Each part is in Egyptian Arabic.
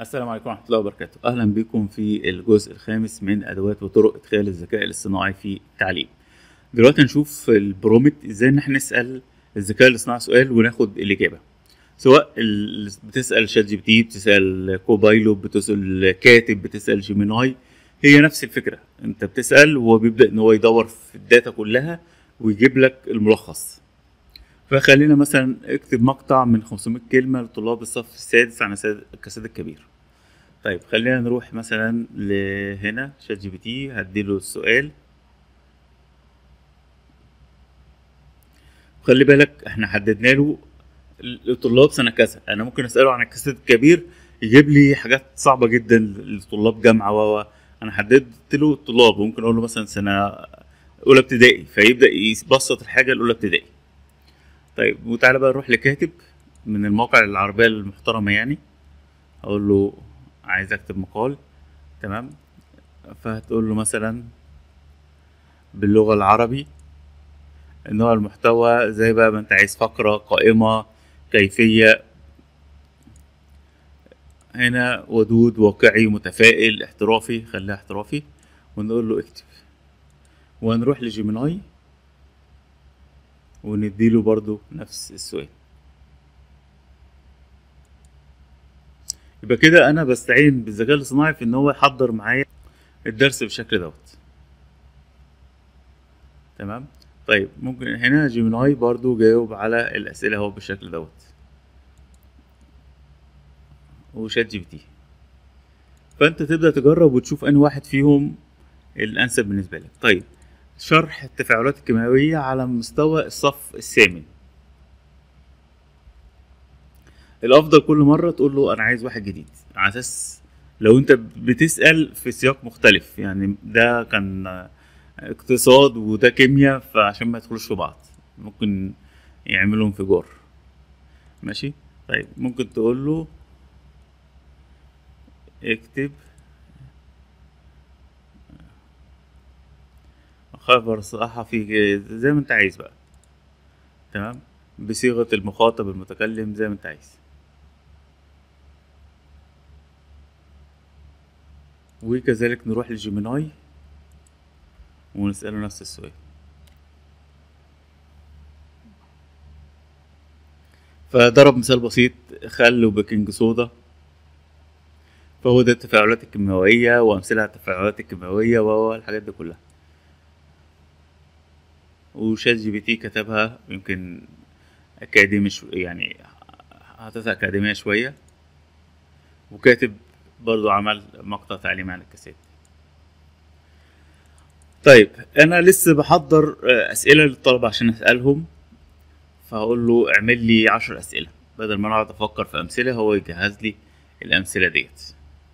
السلام عليكم ورحمة الله وبركاته أهلا بكم في الجزء الخامس من أدوات وطرق إدخال الذكاء الاصطناعي في التعليم دلوقتي هنشوف البرومت إزاي إن احنا نسأل الذكاء الاصطناعي سؤال وناخد الإجابة سواء ال- بتسأل شات جي بي تي بتسأل كوبايلوت بتسأل كاتب بتسأل جيميناي هي نفس الفكرة أنت بتسأل وهو بيبدأ إن هو يدور في الداتا كلها ويجيب لك الملخص فخلينا مثلا اكتب مقطع من 500 كلمة لطلاب الصف السادس عن الساد- الكساد الكبير طيب خلينا نروح مثلا لهنا شات جي بي تي هديله السؤال خلي بالك احنا حددنا له لطلاب سنة كذا انا ممكن اسأله عن الكساد الكبير يجيب لي حاجات صعبة جدا لطلاب جامعة و انا حددت له الطلاب ممكن اقول له مثلا سنة اولى ابتدائي فيبدأ يبسط الحاجة الاولى ابتدائي طيب وتعالى بقى نروح لكاتب من المواقع العربية المحترمة يعني اقول له عايز اكتب مقال تمام فهتقول له مثلا باللغة العربي نوع المحتوى زي بقى ما انت عايز فقرة قائمة كيفية هنا ودود واقعي متفائل احترافي خليها احترافي ونقول له اكتب ونروح لجيميناي ونديله برضو نفس السؤال يبقى كده انا بستعين بالذكاء الاصطناعي في ان هو يحضر معايا الدرس بالشكل دوت تمام طيب ممكن هنا جيميناي برضو جاوب على الاسئله اهو بالشكل دوت وشات جي بي تي فانت تبدا تجرب وتشوف انهي واحد فيهم الانسب بالنسبه لك طيب شرح التفاعلات الكيميائيه على مستوى الصف الثامن الافضل كل مره تقول له انا عايز واحد جديد على اساس لو انت بتسال في سياق مختلف يعني ده كان اقتصاد وده كيمياء فعشان ما يدخلوش في بعض ممكن يعملوا انفجار ماشي طيب ممكن تقول له اكتب خبر صحفي زي ما انت عايز بقى تمام بصيغة المخاطب المتكلم زي ما انت عايز وكذلك نروح لجيميناي ونسأله نفس السؤال فضرب مثال بسيط خل وبيكنج صودا فهو ده التفاعلات الكيميائية وأمثلة على التفاعلات الكيميائية والحاجات دي كلها وشات جي بي تي كتبها يمكن أكاديمي شو يعني حاططها أكاديمية شوية وكاتب برضو عمل مقطع تعليمي عن الكاسات طيب أنا لسه بحضر أسئلة للطلبة عشان أسألهم فهقول له اعمل لي عشر أسئلة بدل ما أنا أقعد أفكر في أمثلة هو يجهز لي الأمثلة ديت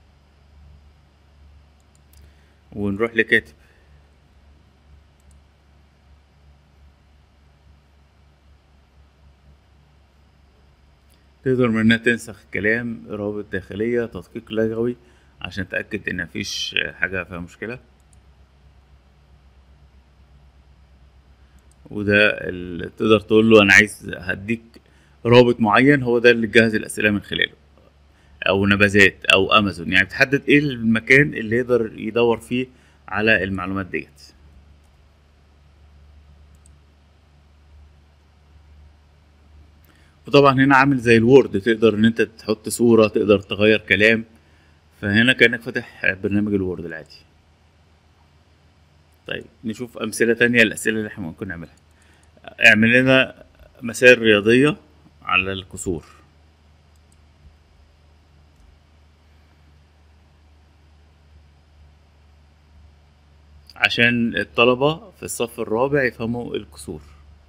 ونروح لكاتب تقدر من انها تنسخ كلام روابط داخلية تدقيق لغوي عشان تأكد ان مفيش حاجة فيها مشكلة وده ال- تقدر تقول له انا عايز هديك رابط معين هو ده اللي تجهز الاسئلة من خلاله او نبذات او امازون يعني بتحدد ايه المكان اللي يقدر يدور فيه على المعلومات ديت وطبعا هنا عامل زي الوورد تقدر ان انت تحط صورة تقدر تغير كلام فهنا كأنك فاتح برنامج الوورد العادي طيب نشوف أمثلة تانية الأسئلة اللي احنا ممكن نعملها اعمل لنا مسائل رياضية على الكسور عشان الطلبة في الصف الرابع يفهموا الكسور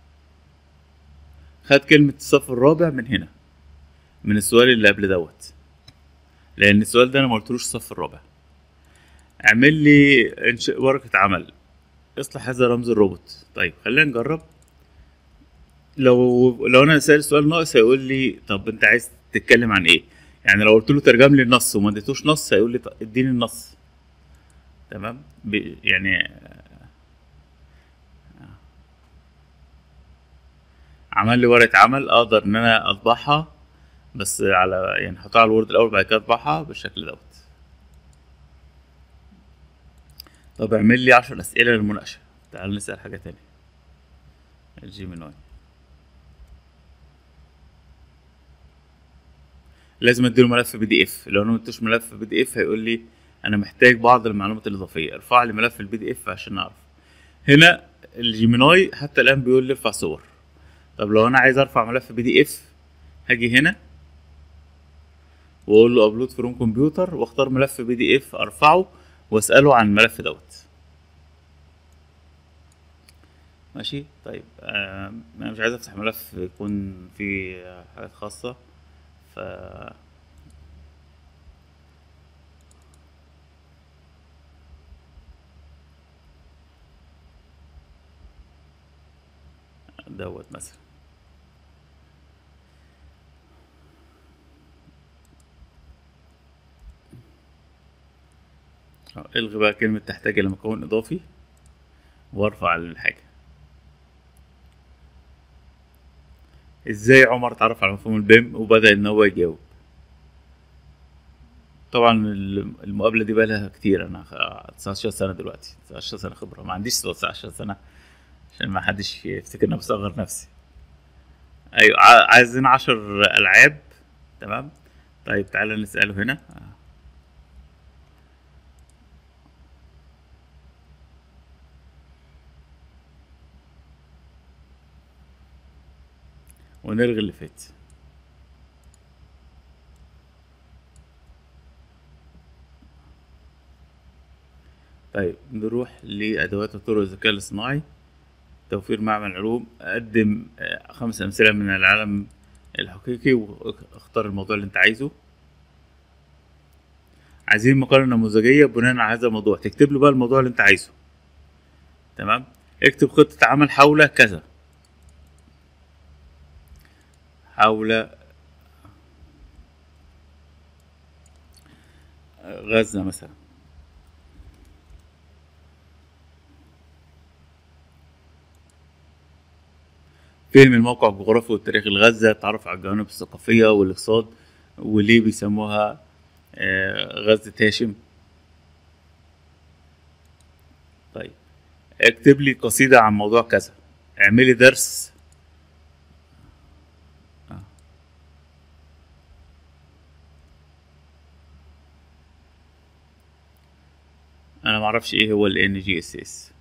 خد كلمة الصف الرابع من هنا من السؤال اللي قبل دوت لأن السؤال ده أنا مقلتلوش الصف الرابع اعمل لي انشاء ورقة عمل اصلح هذا رمز الروبوت طيب خلينا نجرب لو لو انا سأل سؤال ناقص هيقول لي طب انت عايز تتكلم عن ايه يعني لو قلت له ترجم لي النص وما اديتوش نص هيقول لي طب اديني النص تمام ب- يعني عمل لي ورقة عمل اقدر ان انا اطبعها بس على يعني هحطها على الوورد الاول بعد كده اطبعها بالشكل دوت طب اعمل لي عشر اسئله للمناقشه تعال نسال حاجه تانية الجيميناي لازم اديله ملف بي دي اف لو انا ما اديتوش ملف بي دي اف هيقول لي انا محتاج بعض المعلومات الاضافيه ارفع لي ملف البي دي اف عشان اعرف هنا الجيميناي حتى الان بيقول لي ارفع صور طب لو انا عايز ارفع ملف بي دي اف هاجي هنا واقول له ابلود فروم كمبيوتر واختار ملف بي دي اف ارفعه واساله عن الملف دوت ماشي طيب آه انا مش عايز افتح ملف يكون فيه حاجات خاصه ف دوت مثلا الغي بقى كلمة تحتاج إلى مكون إضافي وارفع الحاجة ازاي عمر اتعرف على مفهوم البيم وبدأ ان هو يجاوب طبعا المقابلة دي بقالها كتير انا 19 سنة دلوقتي 19 سنة خبرة ما عنديش 19 سنة عشان ما حدش يفتكر اني بصغر نفسي ايوه عايزين عشر العاب تمام طيب تعالى نسأله هنا ونلغي اللي فات طيب نروح لأدوات وطرق الذكاء الاصطناعي توفير معمل علوم أقدم خمس أمثلة من العالم الحقيقي واختار الموضوع اللي أنت عايزه عايزين مقارنة نموذجية بناء على هذا الموضوع تكتب له بقى الموضوع اللي أنت عايزه تمام اكتب خطة عمل حول كذا حول غزة مثلا فهم الموقع الجغرافي والتاريخي لغزة تعرف على الجوانب الثقافية والاقتصاد وليه بيسموها غزة هاشم طيب اكتب لي قصيدة عن موضوع كذا اعملي درس انا معرفش ايه هو ال ان جي اس اس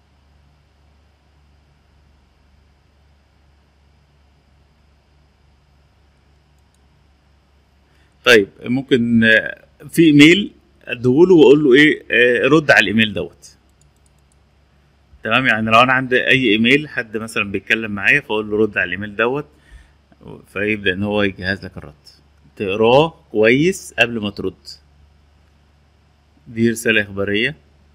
طيب ممكن في ايميل اديهوله واقول له ايه رد على الايميل دوت تمام يعني لو انا عندي اي ايميل حد مثلا بيتكلم معايا فاقول له رد على الايميل دوت فيبدا ان هو يجهز لك الرد تقراه كويس قبل ما ترد دي رسالة إخبارية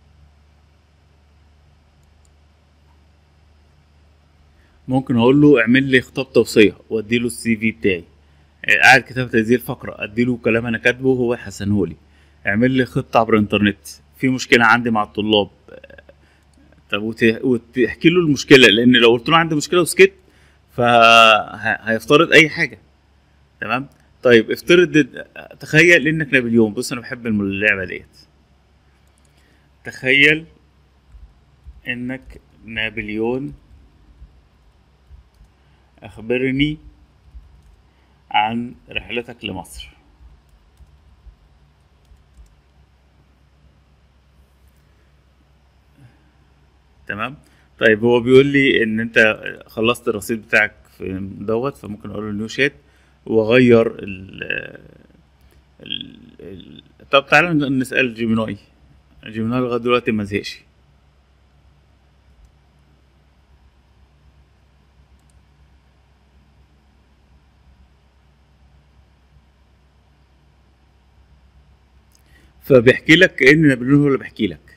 ممكن أقول له اعمل لي خطاب توصية وأديله السي في بتاعي قاعد كتابة هذه الفقرة أديله كلام أنا كاتبه وهو يحسنه لي اعمل لي خطة عبر الإنترنت في مشكلة عندي مع الطلاب طب وتحكي له المشكلة لأن لو قلت له عندي مشكلة وسكت فهيفترض أي حاجة تمام طيب افترض تخيل انك نابليون بص انا بحب اللعبه ديت تخيل انك نابليون اخبرني عن رحلتك لمصر تمام طيب هو بيقول لي ان انت خلصت الرصيد بتاعك في دوت فممكن اقول له نيو شات واغير ال ال ال طب تعالى نسال جيميناي جيميناي لغايه دلوقتي ما زهقش فبيحكي لك كأن نابليون هو اللي بيحكي لك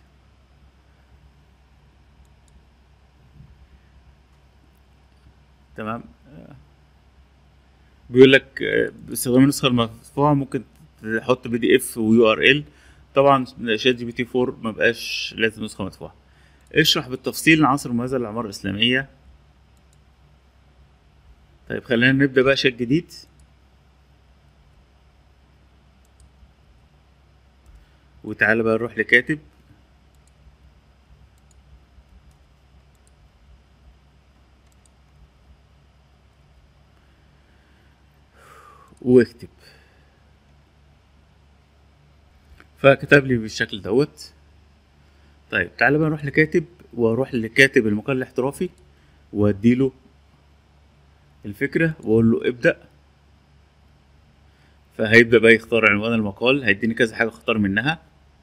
تمام بيقول لك باستخدام النسخه المدفوعه ممكن تحط بي دي اف ويو ار ال طبعا شات جي بي تي 4 ما بقاش لازم نسخه مدفوعه اشرح بالتفصيل عناصر مميزه للعماره الاسلاميه طيب خلينا نبدا بقى شات جديد وتعالى بقى نروح لكاتب واكتب فكتب لي بالشكل دوت طيب تعالى بقى نروح لكاتب واروح لكاتب المقال الاحترافي واديله الفكرة واقول له ابدأ فهيبدأ بقى يختار عنوان المقال هيديني كذا حاجة اختار منها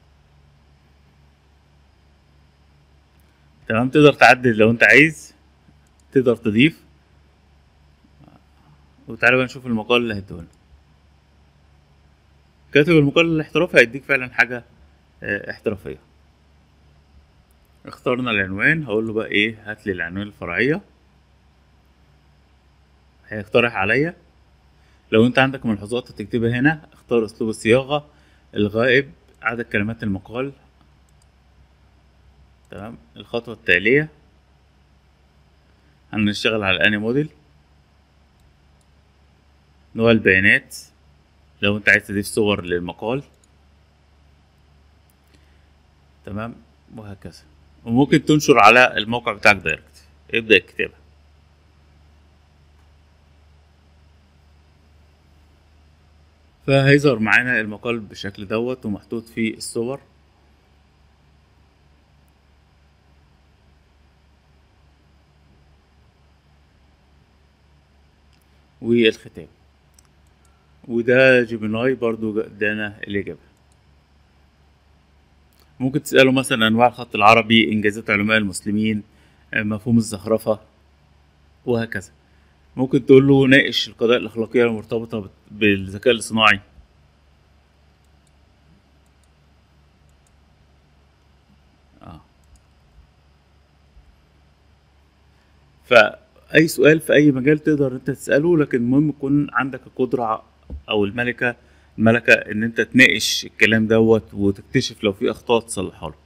تمام تقدر تعدل لو انت عايز تقدر تضيف وتعالى بقى نشوف المقال اللي هيديهولنا كاتب المقال الاحترافي هيديك فعلا حاجة اه احترافية اخترنا العنوان هقول له بقى ايه هات لي العنوان الفرعية هيقترح عليا لو انت عندك ملحوظات هتكتبها هنا اختار اسلوب الصياغة الغائب عدد كلمات المقال تمام الخطوة التالية هنشتغل على اني موديل نوع البيانات لو انت عايز تضيف صور للمقال تمام وهكذا وممكن تنشر على الموقع بتاعك دايركت ابدأ الكتابة فهيظهر معانا المقال بالشكل دوت ومحطوط فيه الصور والختام وده جيميناي برضو ادانا الإجابة ممكن تسأله مثلا أنواع الخط العربي إنجازات علماء المسلمين مفهوم الزخرفة وهكذا ممكن تقول له ناقش القضايا الأخلاقية المرتبطة بالذكاء الاصطناعي آه. فأي سؤال في أي مجال تقدر أنت تسأله لكن المهم يكون عندك القدرة أو الملكة الملكة إن أنت تناقش الكلام دوت وتكتشف لو في أخطاء تصلحها له